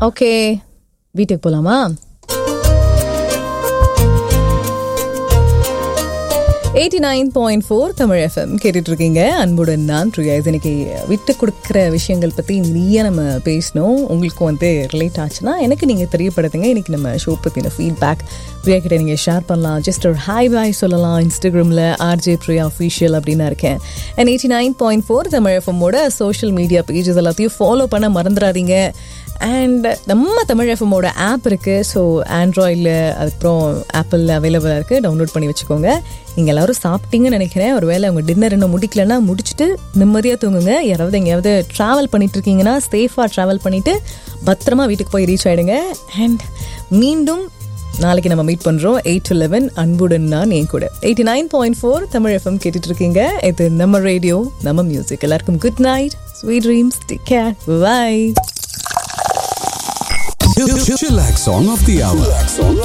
Okay வீட்டுக்கு போலாமா eighty nine point four Tamil FM கேட்டுட்டு இருக்கீங்க அன்புடன் நான் பிரியா இது இன்னைக்கு விட்டு கொடுக்குற விஷயங்கள் பற்றி நிறைய நம்ம பேசணும் உங்களுக்கு வந்து ரிலேட் ஆச்சுன்னா எனக்கு நீங்கள் தெரியப்படுத்துங்க இன்னைக்கு நம்ம ஷோ பற்றின ஃபீட்பேக் பிரியா கிட்ட நீங்கள் ஷேர் பண்ணலாம் ஜஸ்ட் ஒரு ஹாய் பாய் சொல்லலாம் இன்ஸ்டாகிராமில் ஆர்ஜே பிரியா அஃபீஷியல் அப்படின்னு இருக்கேன் and eighty nine point four Tamil எஃப்எம்மோட சோஷியல் மீடியா பேஜஸ் எல்லாத்தையும் ஃபாலோ பண்ண மறந்துடாதீங்க அண்ட் நம்ம தமிழ் எஃப்எம்மோட ஆப் இருக்குது ஸோ ஆண்ட்ராய்டில் அதுக்கப்புறம் ஆப்பிளில் அவைலபிளாக இருக்குது டவுன்லோட் பண்ணி வச்சுக்கோங்க நீங்கள் எல்லோரும் சாப்பிட்டீங்கன்னு நினைக்கிறேன் ஒரு வேளை உங்கள் டின்னர் இன்னும் முடிக்கலன்னா முடிச்சுட்டு நிம்மதியாக தூங்குங்க யாராவது எங்கேயாவது ட்ராவல் பண்ணிட்டு இருக்கீங்கன்னா சேஃபாக ட்ராவல் பண்ணிவிட்டு பத்திரமா வீட்டுக்கு போய் ரீச் ஆகிடுங்க அண்ட் மீண்டும் நாளைக்கு நம்ம மீட் பண்ணுறோம் எயிட் டு லெவன் அன்புடன் நான் என் கூட eighty nine point four Tamil FM கேட்டுட்டு இருக்கீங்க இது நம்ம ரேடியோ நம்ம மியூசிக் எல்லாருக்கும் good night sweet dreams take care bye Chillax song of the hour.